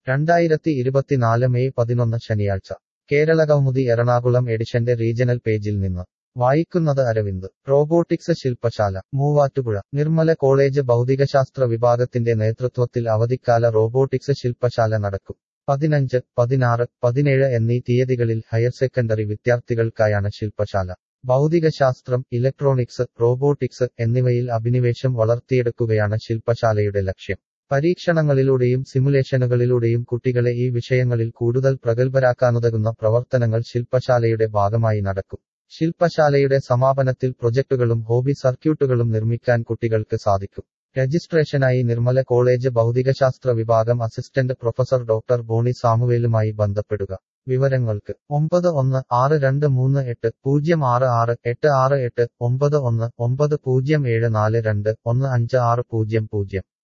രണ്ടായിരത്തി ഇരുപത്തിനാല് മെയ് പതിനൊന്ന് ശനിയാഴ്ച കേരള കൗമുദി എറണാകുളം എഡിഷന്റെ റീജണൽ പേജിൽ നിന്ന് വായിക്കുന്നത് അരവിന്ദ് റോബോട്ടിക്സ് ശില്പശാല മൂവാറ്റുപുഴ നിർമ്മല കോളേജ് ഭൗതികശാസ്ത്ര വിഭാഗത്തിന്റെ നേതൃത്വത്തിൽ അവധിക്കാല റോബോട്ടിക്സ് ശില്പശാല നടക്കും പതിനഞ്ച് പതിനാറ് പതിനേഴ് എന്നീ തീയതികളിൽ ഹയർ സെക്കൻഡറി വിദ്യാർത്ഥികൾക്കായാണ് ശില്പശാല ഭൗതികശാസ്ത്രം ഇലക്ട്രോണിക്സ് റോബോട്ടിക്സ് എന്നിവയിൽ അഭിനിവേശം വളർത്തിയെടുക്കുകയാണ് ശില്പശാലയുടെ ലക്ഷ്യം പരീക്ഷണങ്ങളിലൂടെയും സിമുലേഷനുകളിലൂടെയും കുട്ടികളെ ഈ വിഷയങ്ങളിൽ കൂടുതൽ പ്രഗത്ഭരാക്കാനുതകുന്ന പ്രവർത്തനങ്ങൾ ശില്പശാലയുടെ ഭാഗമായി നടക്കും ശില്പശാലയുടെ സമാപനത്തിൽ പ്രൊജക്ടുകളും ഹോബി സർക്യൂട്ടുകളും നിർമ്മിക്കാൻ കുട്ടികൾക്ക് സാധിക്കും രജിസ്ട്രേഷനായി നിർമ്മല കോളേജ് ഭൗതികശാസ്ത്ര വിഭാഗം അസിസ്റ്റന്റ് പ്രൊഫസർ ഡോക്ടർ ബോണി സാമുവേലുമായി ബന്ധപ്പെടുക വിവരങ്ങൾക്ക് ഒമ്പത് ഒന്ന് ആറ് രണ്ട് മൂന്ന് എട്ട് പൂജ്യം ആറ് ആറ് എട്ട് ആറ് എട്ട് ഒമ്പത് ഒന്ന് ഒമ്പത് പൂജ്യം ഏഴ് നാല് രണ്ട് ഒന്ന് അഞ്ച് ആറ് പൂജ്യം പൂജ്യം